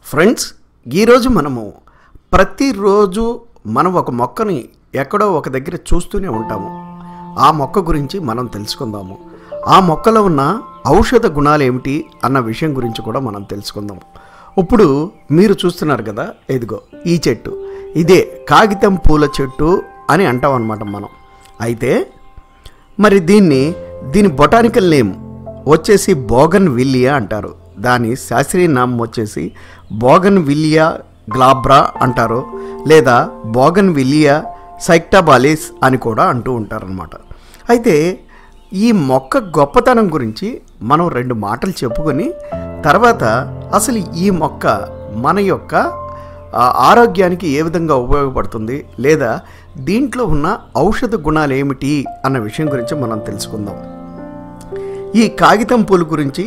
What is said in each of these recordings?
friends ఈరోజు మనము ప్రతిరోజు మనం ఒక మొక్కని ఎక్కడో ఒక దగ్గర చూస్తూనే ఉంటాము ఆ మొక్క గురించి మనం తెలుసుకుందాము ఆ మొక్కలో ఉన్న ఔషధ గుణాలు ఏమిటి అన్న విషయం గురించి కూడా మనం తెలుసుకుందాము ఇప్పుడు మీరు చూస్తున్నారు కదా ఇదిగో ఈ చెట్టు ఇదే కాగితం పూల చెట్టు అని అంటాం అనమాట మనం అయితే మరి దీన్ని దీని బొటానికల్ నేమ్ వచ్చేసి బోగన్ విల్లియా అంటారు దాని శాస్త్రీయ నామం వచ్చేసి బోగన్ విల్లియా గ్లాబ్రా అంటారు లేదా బోగన్ విల్లియా సైక్టాబాలిస్ అని కూడా అంటూ ఉంటారనమాట అయితే ఈ మొక్క గొప్పతనం గురించి మనం రెండు మాటలు చెప్పుకొని తర్వాత అసలు ఈ మొక్క మన యొక్క ఆ, ఆరోగ్యానికి ఏ విధంగా ఉపయోగపడుతుంది లేదా దీంట్లో ఉన్న ఔషధ గుణాలు ఏమిటి అన్న విషయం గురించి మనం తెలుసుకుందాం ఈ కాగితం పూలు గురించి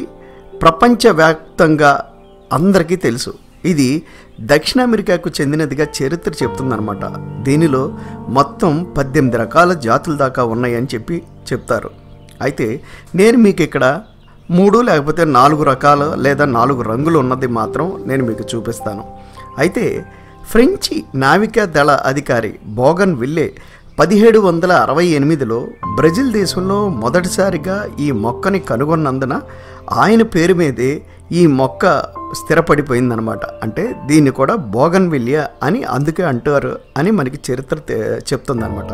ప్రపంచవ్యాప్తంగా అందరికీ తెలుసు ఇది దక్షిణ అమెరికాకు చెందినదిగా చరిత్ర చెప్తుందన్నమాట దీనిలో మొత్తం పద్దెనిమిది రకాల జాతుల దాకా ఉన్నాయని చెప్పి చెప్తారు అయితే నేను మీకు ఇక్కడ మూడు లేకపోతే నాలుగు రకాల లేదా నాలుగు రంగులు ఉన్నది మాత్రం నేను మీకు చూపిస్తాను అయితే ఫ్రెంచి నావికా దళ అధికారి బోగన్ విల్లే పదిహేడు వందల అరవై ఎనిమిదిలో బ్రెజిల్ దేశంలో మొదటిసారిగా ఈ మొక్కని కనుగొన్నందున ఆయన పేరు మీదే ఈ మొక్క స్థిరపడిపోయిందనమాట అంటే దీన్ని కూడా బోగన్ విలియా అని అందుకే అంటారు అని మనకి చరిత్ర తె- చెప్తుందన్నమాట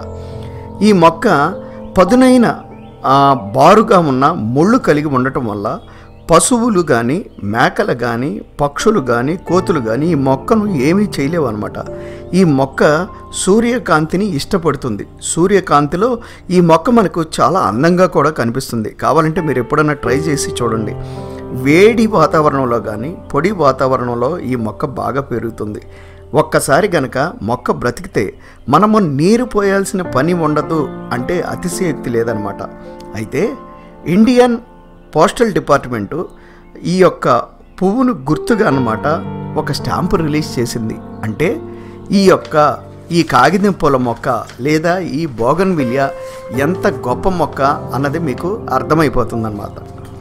ఈ మొక్క పదునైన ఆ, బారుగా ఉన్న ముళ్ళు కలిగి ఉండటం వల్ల పశువులు కానీ మేకలు కానీ పక్షులు కానీ కోతులు కానీ ఈ మొక్కను ఏమీ చేయలేవు అనమాట ఈ మొక్క సూర్యకాంతిని ఇష్టపడుతుంది సూర్యకాంతిలో ఈ మొక్క మనకు చాలా అందంగా కూడా కనిపిస్తుంది కావాలంటే మీరు ఎప్పుడైనా ట్రై చేసి చూడండి వేడి వాతావరణంలో కానీ పొడి వాతావరణంలో ఈ మొక్క బాగా పెరుగుతుంది ఒక్కసారి గనక మొక్క బ్రతికితే మనము నీరు పోయాల్సిన పని ఉండదు అంటే అతిశయోక్తి లేదనమాట అయితే ఇండియన్ పోస్టల్ డిపార్ట్మెంటు ఈ యొక్క పువ్వును గుర్తుగా అన్నమాట ఒక స్టాంపు రిలీజ్ చేసింది అంటే ఈ యొక్క ఈ కాగితం పూల మొక్క లేదా ఈ బోగన్ విలియా ఎంత గొప్ప మొక్క అన్నది మీకు అర్థమైపోతుందన్నమాట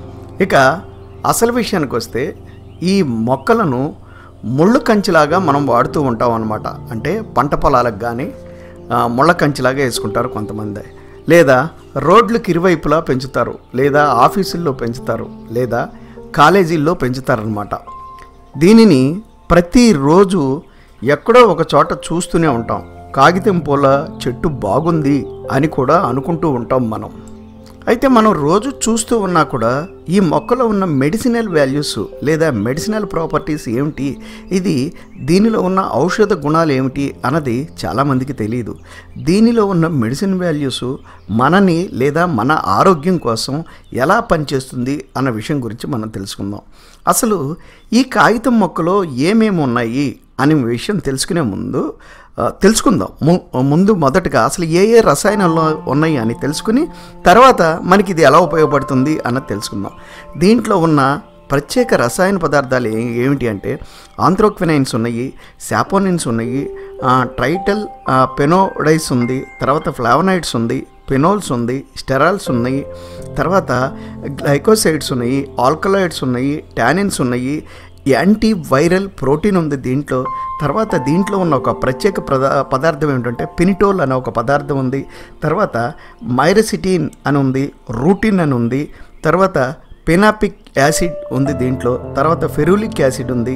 ఇక అసలు విషయానికి వస్తే ఈ మొక్కలను ముళ్ళు కంచిలాగా మనం వాడుతూ ఉంటాం అన్నమాట అంటే పంట పొలాలకు కానీ ఆ, ముళ్ళ కంచిలాగా వేసుకుంటారు కొంతమంది లేదా రోడ్లకు ఇరువైపులా పెంచుతారు లేదా ఆఫీసుల్లో పెంచుతారు లేదా కాలేజీల్లో పెంచుతారనమాట దీనిని ప్రతిరోజు ఎక్కడో ఒక చోట చూస్తూనే ఉంటాం కాగితం పూల చెట్టు బాగుంది అని కూడా అనుకుంటూ ఉంటాం మనం అయితే మనం రోజు చూస్తూ ఉన్నా కూడా ఈ మొక్కలో ఉన్న మెడిసినల్ వాల్యూస్ లేదా మెడిసినల్ ప్రాపర్టీస్ ఏమిటి ఇది దీనిలో ఉన్న ఔషధ గుణాలు ఏమిటి అన్నది చాలామందికి తెలియదు దీనిలో ఉన్న మెడిసిన్ వాల్యూస్ మనని లేదా మన ఆరోగ్యం కోసం ఎలా పనిచేస్తుంది అన్న విషయం గురించి మనం తెలుసుకుందాం అసలు ఈ కాగితం మొక్కలో ఏమేమి ఉన్నాయి అనే విషయం తెలుసుకునే ముందు ఆ, తెలుసుకుందాం ము- ముందు మొదటగా అసలు ఏ ఏ రసాయనాలు ఉన్నాయి అని తెలుసుకుని తర్వాత మనకి ఇది ఎలా ఉపయోగపడుతుంది అన్నది తెలుసుకుందాం దీంట్లో ఉన్న ప్రత్యేక రసాయన పదార్థాలు ఏ ఏమిటి అంటే ఆంథ్రోక్వినైన్స్ ఉన్నాయి శాపోనిన్స్ ఉన్నాయి ఆ, ట్రైటల్ ఆ, పెనోడైస్ ఉంది తర్వాత ఫ్లావనైడ్స్ ఉంది పెనోల్స్ ఉంది స్టెరాల్స్ ఉన్నాయి తర్వాత గ్లైకోసైడ్స్ ఉన్నాయి ఆల్కలాయిడ్స్ ఉన్నాయి టానిన్స్ ఉన్నాయి యాంటీ వైరల్ ప్రోటీన్ ఉంది దీంట్లో తర్వాత దీంట్లో ఉన్న ఒక ప్రత్యేక ప్రదా పదార్థం ఏమిటంటే పినిటోల్ అనే ఒక పదార్థం ఉంది తర్వాత మైరసిటీన్ అని ఉంది రూటిన్ అని ఉంది తర్వాత పెనాపిక్ యాసిడ్ ఉంది దీంట్లో తర్వాత ఫెరులిక్ యాసిడ్ ఉంది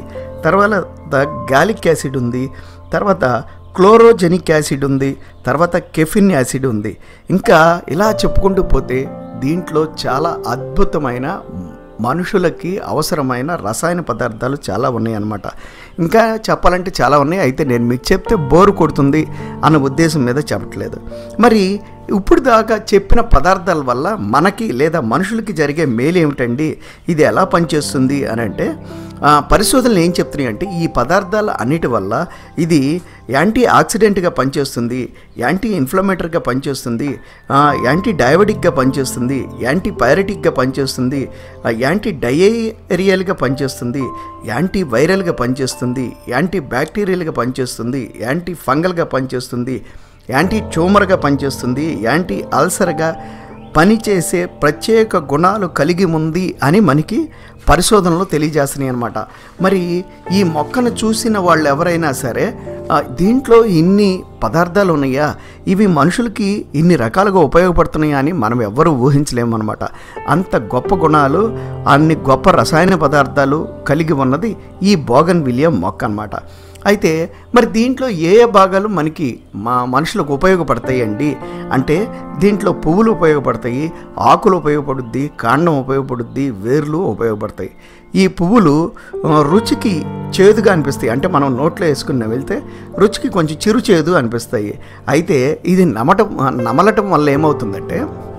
తర్వాత గాలిక్ యాసిడ్ ఉంది తర్వాత క్లోరోజెనిక్ యాసిడ్ ఉంది తర్వాత కెఫిన్ యాసిడ్ ఉంది ఇంకా ఇలా చెప్పుకుంటూ పోతే దీంట్లో చాలా అద్భుతమైన మనుషులకి అవసరమైన రసాయన పదార్థాలు చాలా ఉన్నాయి అన్నమాట ఇంకా చెప్పాలంటే చాలా ఉన్నాయి అయితే నేను మీకు చెప్తే బోరు కొడుతుంది అన్న ఉద్దేశం మీద చెప్పట్లేదు మరి ఇప్పుడు దాకా చెప్పిన పదార్థాల వల్ల మనకి లేదా మనుషులకి జరిగే మేలు ఏమిటండి ఇది ఎలా పనిచేస్తుంది అని అంటే ఆ, పరిశోధనలు ఏం చెప్తున్నాయి అంటే ఈ పదార్థాల అన్నిటి వల్ల ఇది యాంటీ ఆక్సిడెంట్గా పనిచేస్తుంది యాంటీ ఇన్ఫ్లమేటరీగా పనిచేస్తుంది ఆ, యాంటీ డయాబెటిక్గా పనిచేస్తుంది యాంటీ పైరటిక్గా పనిచేస్తుంది ఆ, యాంటీ డయేరియల్గా పనిచేస్తుంది యాంటీ వైరల్గా పనిచేస్తుంది యాంటీ బ్యాక్టీరియల్గా పనిచేస్తుంది యాంటీ ఫంగల్గా పనిచేస్తుంది యాంటీ ట్యూమర్గా పనిచేస్తుంది యాంటీ అల్సర్గా పనిచేసే ప్రత్యేక గుణాలు కలిగి ఉంది అని మనకి పరిశోధనలు తెలియజేస్తున్నాయి అనమాట మరి ఈ మొక్కను చూసిన వాళ్ళు ఎవరైనా సరే ఆ, దీంట్లో ఇన్ని పదార్థాలు ఉన్నాయా ఇవి మనుషులకి ఇన్ని రకాలుగా ఉపయోగపడుతున్నాయా అని మనం ఎవ్వరూ ఊహించలేమన్నమాట అంత గొప్ప గుణాలు అన్ని గొప్ప రసాయన పదార్థాలు కలిగి ఉన్నది ఈ బోగన్ విలియం మొక్క అన్నమాట అయితే మరి దీంట్లో ఏ ఏ భాగాలు మనకి మా మనుషులకు ఉపయోగపడతాయి అండి అంటే దీంట్లో పువ్వులు ఉపయోగపడతాయి ఆకులు ఉపయోగపడుద్ది కాండం ఉపయోగపడుద్ది వేర్లు ఉపయోగపడతాయి ఈ పువ్వులు ఆ, రుచికి చేదుగా అనిపిస్తాయి అంటే మనం నోట్లో వేసుకుని వెళ్తే రుచికి కొంచెం చిరు చేదు అనిపిస్తాయి అయితే ఇది నమటం నమలటం వల్ల ఏమవుతుందంటే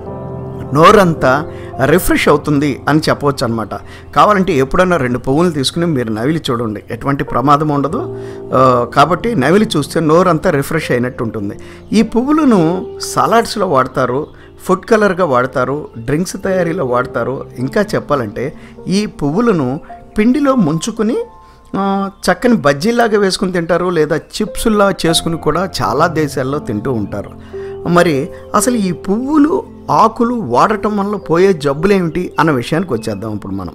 నోరంతా రిఫ్రెష్ అవుతుంది అని చెప్పవచ్చు అనమాట కావాలంటే ఎప్పుడన్నా రెండు పువ్వులు తీసుకుని మీరు నవిలి చూడండి ఎటువంటి ప్రమాదం ఉండదు ఆ, కాబట్టి నవిలి చూస్తే నోరంతా రిఫ్రెష్ అయినట్టు ఉంటుంది ఈ పువ్వులను సలాడ్స్లో వాడతారు ఫుడ్ కలర్గా వాడతారు డ్రింక్స్ తయారీలో వాడతారు ఇంకా చెప్పాలంటే ఈ పువ్వులను పిండిలో ముంచుకుని ఆ, చక్కని బజ్జీలాగా వేసుకుని తింటారు లేదా చిప్స్లా చేసుకుని కూడా చాలా దేశాల్లో తింటూ ఉంటారు మరి అసలు ఈ పువ్వులు ఆకులు వాడటం వల్ల పోయే జబ్బులు ఏమిటి అన్న విషయానికి వచ్చేద్దాం ఇప్పుడు మనం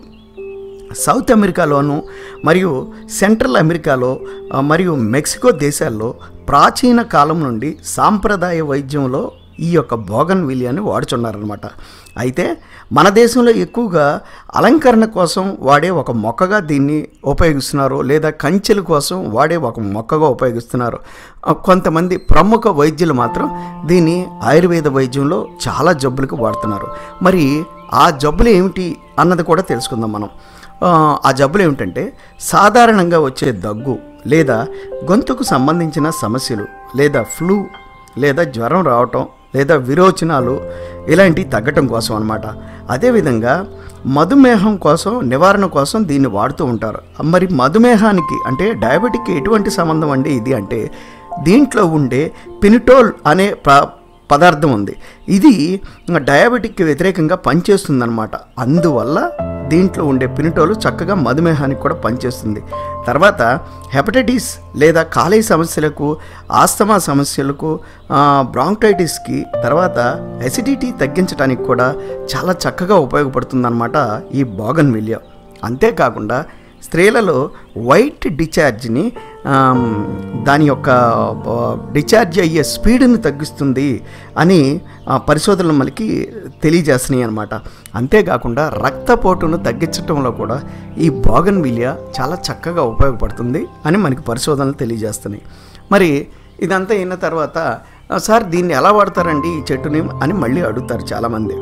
సౌత్ అమెరికాలోను మరియు సెంట్రల్ అమెరికాలో ఆ, మరియు మెక్సికో దేశాల్లో ప్రాచీన కాలం నుండి సాంప్రదాయ వైద్యంలో ఈ యొక్క బోగన్ విలియాన్ని వాడుచున్నారనమాట అయితే మన దేశంలో ఎక్కువగా అలంకరణ కోసం వాడే ఒక మొక్కగా దీన్ని ఉపయోగిస్తున్నారు లేదా కంచెల కోసం వాడే ఒక మొక్కగా ఉపయోగిస్తున్నారు ఆ, కొంతమంది ప్రముఖ వైద్యులు మాత్రం దీన్ని ఆయుర్వేద వైద్యంలో చాలా జబ్బులకు వాడుతున్నారు మరి ఆ జబ్బులు ఏమిటి అన్నది కూడా తెలుసుకుందాం మనం ఆ, ఆ జబ్బులు ఏమిటంటే సాధారణంగా వచ్చే దగ్గు లేదా గొంతుకు సంబంధించిన సమస్యలు లేదా ఫ్లూ లేదా జ్వరం రావటం లేదా విరోచనాలు ఇలాంటివి తగ్గటం కోసం అనమాట అదేవిధంగా మధుమేహం కోసం నివారణ కోసం దీన్ని వాడుతూ ఉంటారు మరి మధుమేహానికి అంటే డయాబెటిక్కి ఎటువంటి సంబంధం అండి ఇది అంటే దీంట్లో ఉండే పినిటోల్ అనే ప్ర పదార్థం ఉంది ఇది డయాబెటిక్కి వ్యతిరేకంగా పనిచేస్తుందన్నమాట అందువల్ల దీంట్లో ఉండే పినిటోలు చక్కగా మధుమేహానికి కూడా పనిచేస్తుంది తర్వాత హెపటైటిస్ లేదా కాలేయ సమస్యలకు ఆస్తమా సమస్యలకు ఆ, బ్రాంకైటిస్కి తర్వాత ఎసిడిటీ తగ్గించడానికి కూడా చాలా చక్కగా ఉపయోగపడుతుందన్నమాట ఈ బోగన్ విలియా అంతేకాకుండా స్త్రీలలో వైట్ డిశ్చార్జ్ని ఆమ్, దాని యొక్క ఆ, డిశ్చార్జ్ అయ్యే స్పీడ్ని తగ్గిస్తుంది అని ఆ, పరిశోధనలు మనకి తెలియజేస్తున్నాయి అనమాట అంతేకాకుండా రక్తపోటును తగ్గించడంలో కూడా ఈ బోగన్ విలియా చాలా చక్కగా ఉపయోగపడుతుంది అని మనకి పరిశోధనలు తెలియజేస్తున్నాయి మరి ఇదంతా అయిన తర్వాత "ఆ, సార్ దీన్ని ఎలా వాడతారండి ఈ చెట్టుని అని మళ్ళీ అడుగుతారు చాలామంది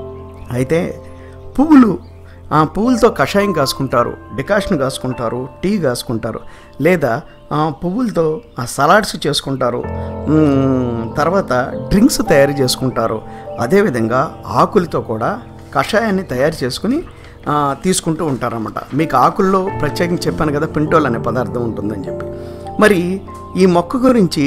అయితే పువ్వులు ఆ పువ్వులతో కషాయం కాసుకుంటారు డికాషన్ కాసుకుంటారు టీ కాసుకుంటారు లేదా ఆ, పువ్వులతో ఆ సలాడ్స్ చేసుకుంటారు మ్మ్, తర్వాత డ్రింక్స్ తయారు చేసుకుంటారు అదేవిధంగా ఆకులతో కూడా కషాయాన్ని తయారు చేసుకుని ఆ, తీసుకుంటూ ఉంటారన్నమాట మీకు ఆకుల్లో ప్రత్యేకంగా చెప్పాను కదా పింటోల్ అనే పదార్థం ఉంటుందని చెప్పి మరి ఈ మొక్క గురించి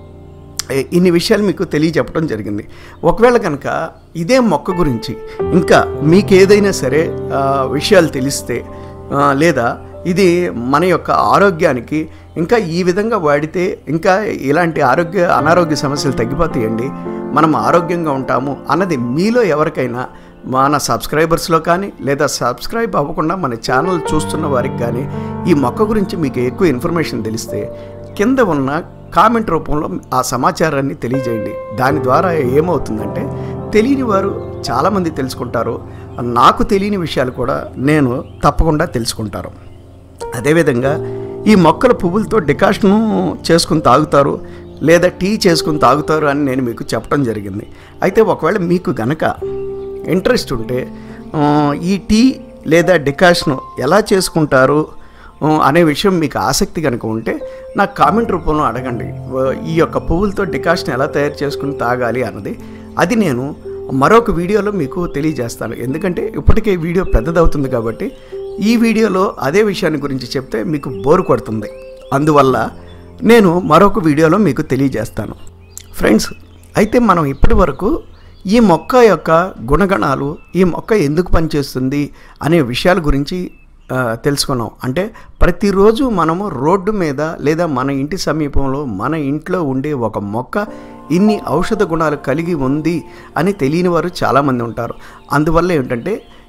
ఏ- ఇన్ని విషయాలు మీకు తెలియజెప్పడం జరిగింది ఒకవేళ కనుక ఇదే మొక్క గురించి ఇంకా మీకు ఏదైనా సరే ఆ, విషయాలు తెలిస్తే ఆ, లేదా ఇది మన యొక్క ఆరోగ్యానికి ఇంకా ఈ విధంగా వాడితే ఇంకా ఇలాంటి ఆరోగ్య అనారోగ్య సమస్యలు తగ్గిపోతాయండి మనం ఆరోగ్యంగా ఉంటాము అన్నది మీలో ఎవరికైనా మన సబ్స్క్రైబర్స్లో కానీ లేదా సబ్స్క్రైబ్ అవ్వకుండా మన ఛానల్ చూస్తున్న వారికి కానీ ఈ మొక్క గురించి మీకు ఎక్కువ ఇన్ఫర్మేషన్ తెలిస్తే కింద ఉన్న కామెంట్ రూపంలో ఆ సమాచారాన్ని తెలియజేయండి దాని ద్వారా ఏమవుతుందంటే తెలియని వారు చాలామంది తెలుసుకుంటారు నాకు తెలియని విషయాలు కూడా నేను తప్పకుండా తెలుసుకుంటారు అదేవిధంగా ఈ మొక్కల పువ్వులతో డికాషను చేసుకుని తాగుతారు లేదా టీ చేసుకుని తాగుతారు అని నేను మీకు చెప్పడం జరిగింది అయితే ఒకవేళ మీకు గనక ఇంట్రెస్ట్ ఉంటే ఆ, ఈ టీ లేదా డికాషన్ ఎలా చేసుకుంటారు ఆ, అనే విషయం మీకు ఆసక్తి కనుక ఉంటే నాకు కామెంట్ రూపంలో అడగండి ఆ, ఈ యొక్క పువ్వులతో డికాషన్ ఎలా తయారు చేసుకుని తాగాలి అన్నది అది నేను మరొక వీడియోలో మీకు తెలియజేస్తాను ఎందుకంటే ఇప్పటికే ఈ వీడియో పెద్దదవుతుంది కాబట్టి ఈ వీడియోలో అదే విషయాన్ని గురించి చెప్తే మీకు బోరు కొడుతుంది అందువల్ల నేను మరొక వీడియోలో మీకు తెలియజేస్తాను ఫ్రెండ్స్ అయితే మనం ఇప్పటి వరకు ఈ మొక్క యొక్క గుణగణాలు ఈ మొక్క ఎందుకు పనిచేస్తుంది అనే విషయాల గురించి ఆ, తెలుసుకున్నాం అంటే ప్రతిరోజు మనము రోడ్డు మీద లేదా మన ఇంటి సమీపంలో మన ఇంట్లో ఉండే ఒక మొక్క ఇన్ని ఔషధ గుణాలు కలిగి ఉంది అని తెలియని వారు చాలామంది ఉంటారు అందువల్ల ఏంటంటే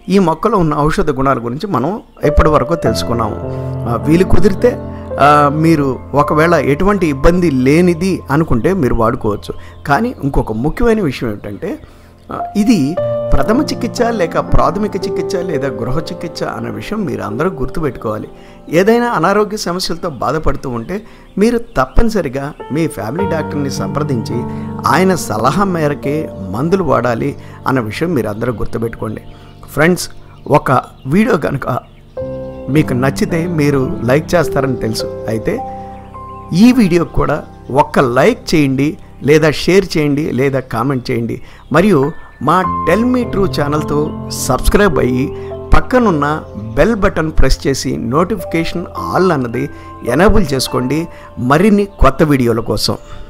ఈ మొక్కలో ఉన్న ఔషధ గుణాల గురించి మనం ఇప్పటి వరకు తెలుసుకున్నాము ఆ, వీలు కుదిరితే ఆ, మీరు ఒకవేళ ఎటువంటి ఇబ్బంది లేనిది అనుకుంటే మీరు వాడుకోవచ్చు కానీ ఇంకొక ముఖ్యమైన విషయం ఏమిటంటే ఆ, ఇది ప్రథమ చికిత్స లేక ప్రాథమిక చికిత్స లేదా గృహ చికిత్స అనే విషయం మీరు అందరూ గుర్తుపెట్టుకోవాలి ఏదైనా అనారోగ్య సమస్యలతో బాధపడుతూ ఉంటే మీరు తప్పనిసరిగా మీ ఫ్యామిలీ డాక్టర్ని సంప్రదించి ఆయన సలహా మేరకే మందులు వాడాలి అన్న విషయం మీరు అందరూ గుర్తుపెట్టుకోండి ఫ్రెండ్స్ ఒక వీడియో కనుక మీకు నచ్చితే మీరు లైక్ చేస్తారని తెలుసు అయితే ఈ వీడియోకి కూడా ఒక్క లైక్ చేయండి లేదా షేర్ చేయండి లేదా కామెంట్ చేయండి మరియు మా టెల్ మీ ట్రూ ఛానల్తో సబ్స్క్రైబ్ అయ్యి పక్కనున్న బెల్ బటన్ ప్రెస్ చేసి నోటిఫికేషన్ ఆల్ అన్నది ఎనేబుల్ చేసుకోండి మరిన్ని కొత్త వీడియోల కోసం